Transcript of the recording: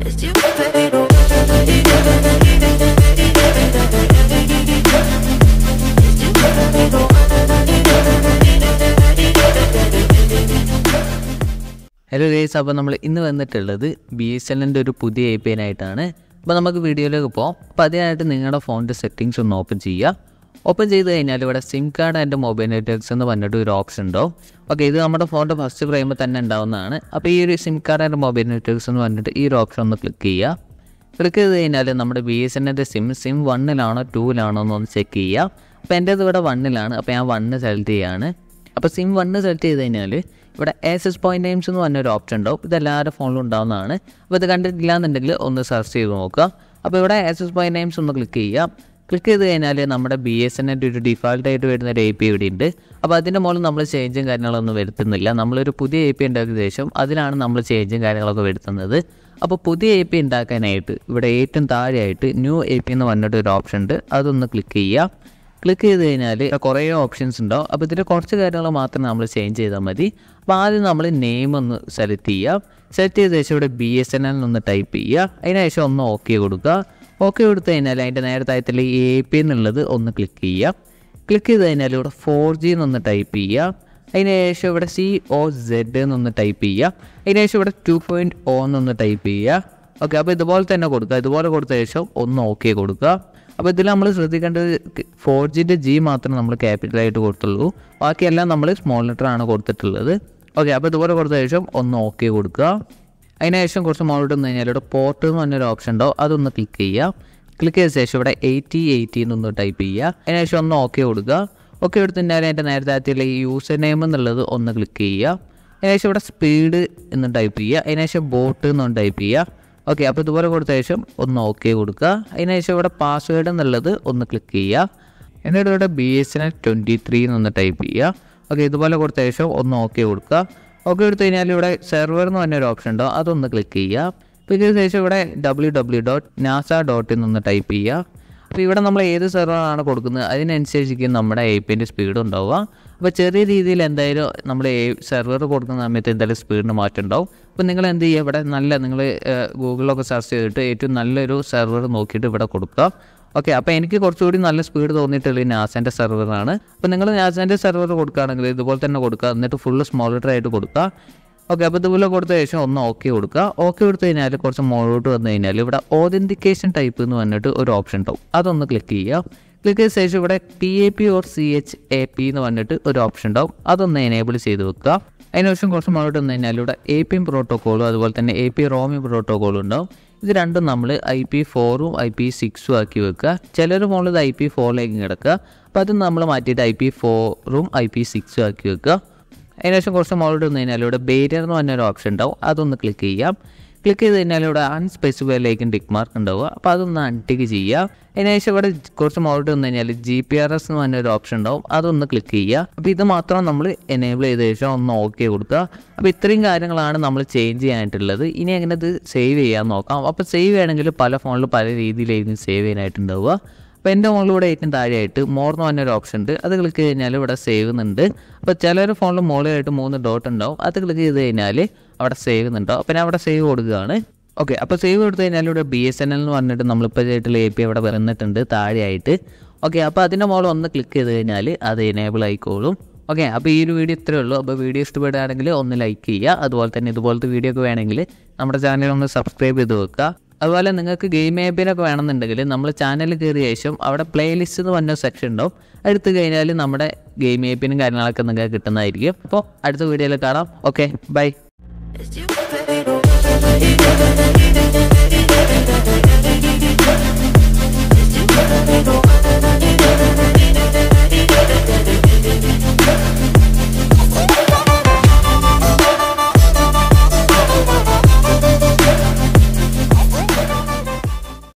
It's you, baby. Hello guys അപ്പോൾ നമ്മൾ ഇന്ന് വന്നിട്ടുള്ളത് ബി എസ് എല്ലിൻ്റെ ഒരു പുതിയ എ പി ആയിട്ടാണ് അപ്പോൾ നമുക്ക് വീഡിയോയിലേക്ക് പോകാം അപ്പോൾ അതിനായിട്ട് നിങ്ങളുടെ ഫോണിൻ്റെ സെറ്റിങ്സ് ഒന്ന് ഓപ്പൺ ചെയ്യുക ഓപ്പൺ ചെയ്ത് കഴിഞ്ഞാൽ ഇവിടെ SIM card and mobile networks എന്ന് പറഞ്ഞിട്ട് ഒരു ഓപ്ഷൻ ഉണ്ടാവും ഓക്കെ ഇത് നമ്മുടെ ഫോണിൻ്റെ ഫസ്റ്റ് പറയുമ്പോൾ തന്നെ ഉണ്ടാവുന്നതാണ് അപ്പോൾ ഈ ഒരു SIM card and mobile networks എന്ന് പറഞ്ഞിട്ട് ഈ ഒരു ഓപ്ഷൻ ഒന്ന് ക്ലിക്ക് ചെയ്യുക ക്ലിക്ക് ചെയ്ത് കഴിഞ്ഞാൽ നമ്മുടെ ബി എസ് എൻ്റെ സിം സിം വണ്ണിലാണോ ടൂവിലാണോ എന്നൊന്ന് ചെക്ക് ചെയ്യുക അപ്പോൾ എൻ്റേത് ഇവിടെ വണ്ണിലാണ് അപ്പോൾ ഞാൻ വണ്ണ് സെലക്ട് ചെയ്യുകയാണ് അപ്പോൾ സിം വണ്ണ് സെലക്ട് ചെയ്ത് കഴിഞ്ഞാൽ ഇവിടെ എസ് എസ് പോയിൻറ്റ് ടൈംസ് എന്ന് പറഞ്ഞൊരു ഓപ്ഷൻ ഉണ്ടാവും ഇത് എല്ലാവരുടെ ഫോണിലും ഉണ്ടാവുന്നതാണ് അപ്പോൾ ഇത് കണ്ടിട്ടില്ല എന്നുണ്ടെങ്കിൽ ഒന്ന് സെർച്ച് ചെയ്ത് നോക്കുക അപ്പോൾ ഇവിടെ എസ് എസ് പോയിൻറ്റ് ടൈംസ് ഒന്ന് ക്ലിക്ക് ചെയ്യുക ക്ലിക്ക് ചെയ്ത് കഴിഞ്ഞാൽ നമ്മുടെ ബി എസ് എൻ്റെ ഒരു ഡിഫാൾട്ടായിട്ട് വരുന്ന ഒരു എ പി ഇവിടെ ഉണ്ട് അപ്പോൾ അതിൻ്റെ മുകളിൽ നമ്മൾ ചേഞ്ചും കാര്യങ്ങളൊന്നും വരുത്തുന്നില്ല നമ്മളൊരു പുതിയ എ പി ഉണ്ടാക്കിയ ശേഷം അതിലാണ് നമ്മൾ ചേഞ്ചും കാര്യങ്ങളൊക്കെ വരുത്തുന്നത് അപ്പോൾ പുതിയ എ പി ഉണ്ടാക്കാനായിട്ട് ഇവിടെ ഏറ്റവും താഴെയായിട്ട് ന്യൂ എ പി എന്ന് പറഞ്ഞിട്ട് ഒരു ഓപ്ഷൻ ഉണ്ട് അതൊന്ന് ക്ലിക്ക് ചെയ്യുക ക്ലിക്ക് ചെയ്ത് കഴിഞ്ഞാൽ കുറേ ഓപ്ഷൻസ് ഉണ്ടാവും അപ്പോൾ ഇതിൻ്റെ കുറച്ച് കാര്യങ്ങൾ മാത്രം നമ്മൾ ചേഞ്ച് ചെയ്താൽ മതി അപ്പോൾ ആദ്യം നമ്മൾ നെയിം ഒന്ന് സെലക്ട് ചെയ്യുക സെലക്ട് ചെയ്ത ശേഷം ഇവിടെ ബി എസ് എൻ എൽ ഒന്ന് ടൈപ്പ് ചെയ്യുക അതിന് ശേഷം ഒന്ന് ഓക്കെ കൊടുക്കുക ഓക്കെ കൊടുത്തു കഴിഞ്ഞാൽ അതിൻ്റെ നേരത്തെ ആയത്തിൽ ഈ എ പി എന്നുള്ളത് ഒന്ന് ക്ലിക്ക് ചെയ്യുക ക്ലിക്ക് ചെയ്ത് കഴിഞ്ഞാൽ ഇവിടെ ഫോർ ജി എന്നൊന്ന് ടൈപ്പ് ചെയ്യുക അതിന് ശേഷം ഇവിടെ സി ഒ സെഡ് എന്നൊന്ന് ടൈപ്പ് ചെയ്യുക അതിന് ശേഷം ഇവിടെ ടു പോയിൻറ്റ് ഒ എന്നൊന്ന് ടൈപ്പ് ചെയ്യുക ഓക്കെ അപ്പോൾ ഇതുപോലെ തന്നെ കൊടുക്കുക ഇതുപോലെ കൊടുത്ത ശേഷം ഒന്ന് ഓക്കെ കൊടുക്കുക അപ്പോൾ ഇതിൽ നമ്മൾ ശ്രദ്ധിക്കേണ്ടത് ഫോർ ജിൻ്റെ ജി മാത്രമേ നമ്മൾ ക്യാപിറ്റലായിട്ട് കൊടുത്തുള്ളൂ ബാക്കിയെല്ലാം നമ്മൾ സ്മോൾ ലെറ്റർ ആണ് കൊടുത്തിട്ടുള്ളത് ഓക്കെ അപ്പോൾ ഇതുപോലെ കൊടുത്ത ശേഷം ഒന്ന് ഓക്കെ കൊടുക്കുക അതിനുശേഷം കുറച്ച് മുകളിലോട്ട് വന്നു കഴിഞ്ഞാൽ ഇവിടെ പോർട്ട് എന്ന് പറഞ്ഞൊരു ഓപ്ഷൻ ഉണ്ടാവും അതൊന്ന് ക്ലിക്ക് ചെയ്യുക ക്ലിക്ക് ചെയ്ത ശേഷം ഇവിടെ എയ്റ്റി എയ്റ്റി എന്നൊന്ന് ടൈപ്പ് ചെയ്യുക അതിനുശേഷം ഒന്ന് ഓക്കെ കൊടുക്കുക ഓക്കെ കൊടുത്തു കഴിഞ്ഞാൽ അതിൻ്റെ നേരത്തെ ആദ്യത്തിലുള്ള ഈ യൂസർ നെയിം എന്നുള്ളത് ഒന്ന് ക്ലിക്ക് ചെയ്യുക അതിനുശേഷം ഇവിടെ സ്പീഡ് എന്ന് ടൈപ്പ് ചെയ്യുക അതിനുശേഷം ബോട്ട് എന്നൊന്ന് ടൈപ്പ് ചെയ്യുക ഓക്കെ അപ്പോൾ ഇതുപോലെ കൊടുത്ത ശേഷം ഒന്ന് ഓക്കെ കൊടുക്കുക അതിനുശേഷം ഇവിടെ പാസ്വേഡ് എന്നുള്ളത് ഒന്ന് ക്ലിക്ക് ചെയ്യുക എന്നിട്ട് ഇവിടെ B S N L twenty three എന്നൊന്ന് ടൈപ്പ് ചെയ്യുക ഓക്കെ ഇതുപോലെ കൊടുത്ത ശേഷം ഒന്ന് ഓക്കെ കൊടുക്കുക ഓക്കെ കൊടുത്തു കഴിഞ്ഞാൽ ഇവിടെ സെർവർ എന്ന് പറഞ്ഞൊരു ഓപ്ഷൻ ഉണ്ടോ അതൊന്ന് ക്ലിക്ക് ചെയ്യുക ക്ലിക്ക് ചെയ്ത ശേഷം ഇവിടെ W W dot NASA dot എന്നൊന്ന് ടൈപ്പ് ചെയ്യുക അപ്പോൾ ഇവിടെ നമ്മൾ ഏത് സെർവറാണ് കൊടുക്കുന്നത് അതിനനുസരിച്ചിരിക്കും നമ്മുടെ എ പിൻ്റെ സ്പീഡ് ഉണ്ടാവുക അപ്പോൾ ചെറിയ രീതിയിൽ എന്തായാലും നമ്മൾ സെർവർ കൊടുക്കുന്ന സമയത്ത് എന്തായാലും സ്പീഡിന് മാറ്റം ഉണ്ടാവും അപ്പോൾ നിങ്ങൾ എന്ത് ചെയ്യുക ഇവിടെ നല്ല നിങ്ങൾ ഗൂഗിളിലൊക്കെ സെർച്ച് ചെയ്തിട്ട് ഏറ്റവും നല്ലൊരു സെർവർ നോക്കിയിട്ട് ഇവിടെ കൊടുക്കുക ഓക്കെ അപ്പോൾ എനിക്ക് കുറച്ചുകൂടി നല്ല സ്പീഡ് തോന്നിയിട്ടുള്ളത് നാസൻ്റെ സെർവറാണ് അപ്പോൾ നിങ്ങൾ നാസൻ്റെ സെർവർ കൊടുക്കുകയാണെങ്കിൽ ഇതുപോലെ തന്നെ കൊടുക്കുക എന്നിട്ട് ഫുള്ള് സ്മോൾ ലെറ്റർ ആയിട്ട് കൊടുക്കുക ഓക്കെ അപ്പോൾ ഇതുപോലെ കൊടുത്ത ശേഷം ഒന്ന് ഓക്കെ കൊടുക്കുക ഓക്കെ കൊടുത്തു കഴിഞ്ഞാൽ കുറച്ച് മുകളിലോട്ട് വന്നു കഴിഞ്ഞാൽ ഇവിടെ ഓതൻറ്റിക്കേഷൻ ടൈപ്പ് എന്ന് പറഞ്ഞിട്ട് ഒരു ഓപ്ഷൻ ഉണ്ടാവും അതൊന്ന് ക്ലിക്ക് ചെയ്യുക ക്ലിക്ക് ചെയ്ത ശേഷം ഇവിടെ P A P or C H A P എന്ന് പറഞ്ഞിട്ട് ഒരു ഓപ്ഷൻ ഉണ്ടാവും അതൊന്ന് എനേബിൾ ചെയ്ത് വെക്കുക അതിനുശേഷം കുറച്ച് മുകളിലോട്ട് വന്നു കഴിഞ്ഞാൽ ഇവിടെ എ പി എം പ്രോട്ടോക്കോളും അതുപോലെ തന്നെ എ പി റോമി പ്രോട്ടോക്കോളും ഉണ്ടാവും ഇത് രണ്ടും നമ്മൾ ഐ പി ഫോറും ഐ പി സിക്സും ആക്കി വെക്കുക ചിലർ ഫോണിൽ ഇത് ഐ പി ഫോറിലേക്ക് കിടക്കുക അപ്പോൾ അത് നമ്മൾ മാറ്റിയിട്ട് ഐ പി ഫോറും ഐ പി സിക്സും ആക്കി വെക്കുക അതിനുശേഷം കുറച്ച് മുകളിലോട്ട് വന്നു കഴിഞ്ഞാൽ ഇവിടെ ബേരിയർ എന്ന് പറഞ്ഞൊരു ഓപ്ഷൻ ഉണ്ടാവും അതൊന്ന് ക്ലിക്ക് ചെയ്യാം ക്ലിക്ക് ചെയ്ത് കഴിഞ്ഞാൽ ഇവിടെ അൺസ്പെസിഫൈഡിലേക്കും ടിക്ക് മാർക്ക് ഉണ്ടാവുക അപ്പോൾ അതൊന്ന് അൺടിക്ക് ചെയ്യുക അതിനുശേഷം ഇവിടെ കുറച്ച് മുകളിലോട്ട് വന്നു കഴിഞ്ഞാൽ ജി പി ആർ എസ് എന്ന് പറഞ്ഞൊരു ഓപ്ഷൻ ഉണ്ടാവും അതൊന്ന് ക്ലിക്ക് ചെയ്യുക അപ്പോൾ ഇത് മാത്രം നമ്മൾ എനേബിൾ ചെയ്ത ശേഷം ഒന്ന് ഓക്കെ കൊടുക്കുക അപ്പോൾ ഇത്രയും കാര്യങ്ങളാണ് നമ്മൾ ചേഞ്ച് ചെയ്യാനായിട്ടുള്ളത് ഇനി എങ്ങനെ ഇത് സേവ് ചെയ്യാൻ നോക്കാം അപ്പോൾ സേവ് ചെയ്യണമെങ്കിൽ പല ഫോണിലും പല രീതിയിലായിരിക്കും സേവ് ചെയ്യാനായിട്ടുണ്ടാവുക അപ്പോൾ എൻ്റെ ഫോണിലൂടെ ഏറ്റവും താഴെയായിട്ട് മോർ എന്ന് പറഞ്ഞൊരു ഓപ്ഷൻ ഉണ്ട് അത് ക്ലിക്ക് കഴിഞ്ഞാൽ ഇവിടെ സേവ് എന്നുണ്ട് അപ്പോൾ ചിലർ ഫോണിൽ മുകളിലായിട്ട് മൂന്ന് ഡോട്ട് ഉണ്ടാവും അത് ക്ലിക്ക് ചെയ്ത് കഴിഞ്ഞാൽ അവിടെ സേവ് എന്നുണ്ടാവും അപ്പോൾ ഞാൻ അവിടെ സേവ് കൊടുക്കുകയാണ് ഓക്കെ അപ്പോൾ സേവ് കൊടുത്തു കഴിഞ്ഞാൽ ഇവിടെ ബി എസ് എൻ എൽ എന്ന് പറഞ്ഞിട്ട് നമ്മളിപ്പോൾ ചെയ്തിട്ടുള്ള എ പി അവിടെ വന്നിട്ടുണ്ട് താഴെയായിട്ട് ഓക്കെ അപ്പോൾ അതിൻ്റെ മുകളിൽ ഒന്ന് ക്ലിക്ക് ചെയ്ത് കഴിഞ്ഞാൽ അത് എനേബിൾ ആയിക്കോളും ഓക്കെ അപ്പോൾ ഈ ഒരു വീഡിയോ ഇത്രയേ ഉള്ളൂ അപ്പോൾ വീഡിയോ ഇഷ്ടപ്പെടുകയാണെങ്കിൽ ഒന്ന് ലൈക്ക് ചെയ്യുക അതുപോലെ തന്നെ ഇതുപോലത്തെ വീഡിയോ ഒക്കെ വേണമെങ്കിൽ നമ്മുടെ ചാനൽ ഒന്ന് സബ്സ്ക്രൈബ് ചെയ്ത് വെക്കുക അതുപോലെ നിങ്ങൾക്ക് ഗെയിം ആപ്പിനൊക്കെ വേണമെന്നുണ്ടെങ്കിൽ നമ്മൾ ചാനൽ കയറിയ ശേഷം അവിടെ പ്ലേലിസ്റ്റ് എന്ന് പറഞ്ഞ സെക്ഷൻ ഉണ്ടാവും എടുത്തു കഴിഞ്ഞാൽ നമ്മുടെ ഗെയിം ആപ്പിനും കാര്യങ്ങളൊക്കെ നിങ്ങൾക്ക് കിട്ടുന്നതായിരിക്കും അപ്പോൾ അടുത്ത വീഡിയോയിൽ കാണാം okay bye It's you, baby.